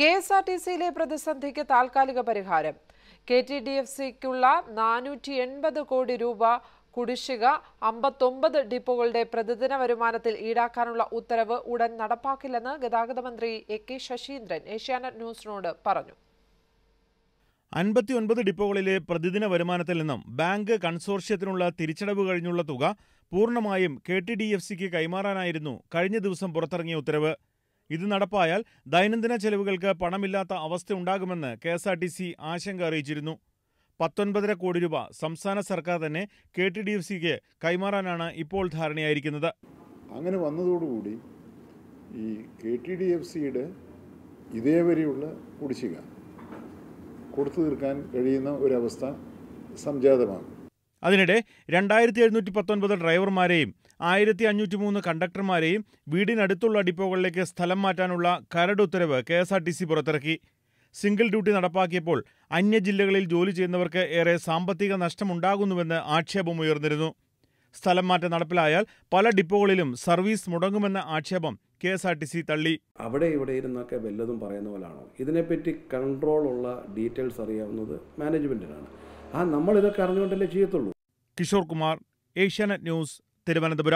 K S R T സിയിലെ പ്രതിസന്ധിക്ക് താൽക്കാലിക പരിഹാരം കെ ടി ഡി എഫ് സിക്കുള്ള നാനൂറ്റി എൺപത് കോടി രൂപ കുടിശ്ശിക അമ്പത്തൊമ്പത് ഡിപ്പോകളുടെ പ്രതിദിന വരുമാനത്തിൽ ഈടാക്കാനുള്ള ഉത്തരവ് ഉടൻ നടപ്പാക്കില്ലെന്ന് ഗതാഗത മന്ത്രി എ കെ ശശീന്ദ്രൻ ഏഷ്യാനെറ്റ് ന്യൂസിനോട് പറഞ്ഞു അൻപത്തിയൊൻപത് ഡിപ്പോകളിലെ പ്രതിദിന വരുമാനത്തിൽ നിന്നും ബാങ്ക് കൺസോർഷ്യത്തിനുള്ള തിരിച്ചടവ് കഴിഞ്ഞുള്ള തുക പൂർണ്ണമായും കെ ടി ഡി എഫ് സിക്ക് കൈമാറാനായിരുന്നു കഴിഞ്ഞ ദിവസം പുറത്തിറങ്ങിയ ഉത്തരവ് ഇത് നടപ്പായാൽ ദൈനംദിന ചെലവുകൾക്ക് പണമില്ലാത്ത അവസ്ഥ ഉണ്ടാകുമെന്ന് K S R T C ആശങ്ക അറിയിച്ചിരുന്നു പത്തൊൻപതര കോടി രൂപ സംസ്ഥാന സർക്കാർ തന്നെ കെ ടി ഡി എഫ് സിക്ക് കൈമാറാനാണ് ഇപ്പോൾ ധാരണയായിരിക്കുന്നത് അങ്ങനെ വന്നതോടുകൂടി ഈ കെ ടി ഡി എഫ് സിയുടെ ഇതേവരെയുള്ള കുടിശ്ശിക കൊടുത്തു തീർക്കാൻ കഴിയുന്ന ഒരവസ്ഥ സംജാതമാകും അതിനിടെ രണ്ടായിരത്തി എഴുന്നൂറ്റി പത്തൊൻപത് ഡ്രൈവർമാരെയും ആയിരത്തി അഞ്ഞൂറ്റി മൂന്ന് കണ്ടക്ടർമാരെയും വീടിനടുത്തുള്ള ഡിപ്പോകളിലേക്ക് സ്ഥലം മാറ്റാനുള്ള കരട് ഉത്തരവ് K S R T C പുറത്തിറക്കി സിംഗിൾ ഡ്യൂട്ടി നടപ്പാക്കിയപ്പോൾ അന്യ ജില്ലകളിൽ ജോലി ചെയ്യുന്നവർക്ക് ഏറെ സാമ്പത്തിക നഷ്ടമുണ്ടാകുന്നുവെന്ന് ആക്ഷേപമുയർന്നിരുന്നു സ്ഥലം മാറ്റം നടപ്പിലായാൽ പല ഡിപ്പോകളിലും സർവീസ് മുടങ്ങുമെന്ന ആക്ഷേപം K S R T C തള്ളി അവിടെ ഇവിടെ ഇരുന്നൊക്കെ വല്ലതും പറയുന്ന പോലാണോ ഇതിനെപ്പറ്റി കൺട്രോളുള്ള ഡീറ്റെയിൽസ് അറിയാവുന്നത് മാനേജ്മെൻറ്റിനാണ് ആ നമ്മൾ ഇതൊക്കെ അറിഞ്ഞുകൊണ്ടല്ലേ ചെയ്യത്തുള്ളൂ കിഷോർ കുമാർ ഏഷ്യാനെറ്റ് ന്യൂസ് തിരുവനന്തപുരം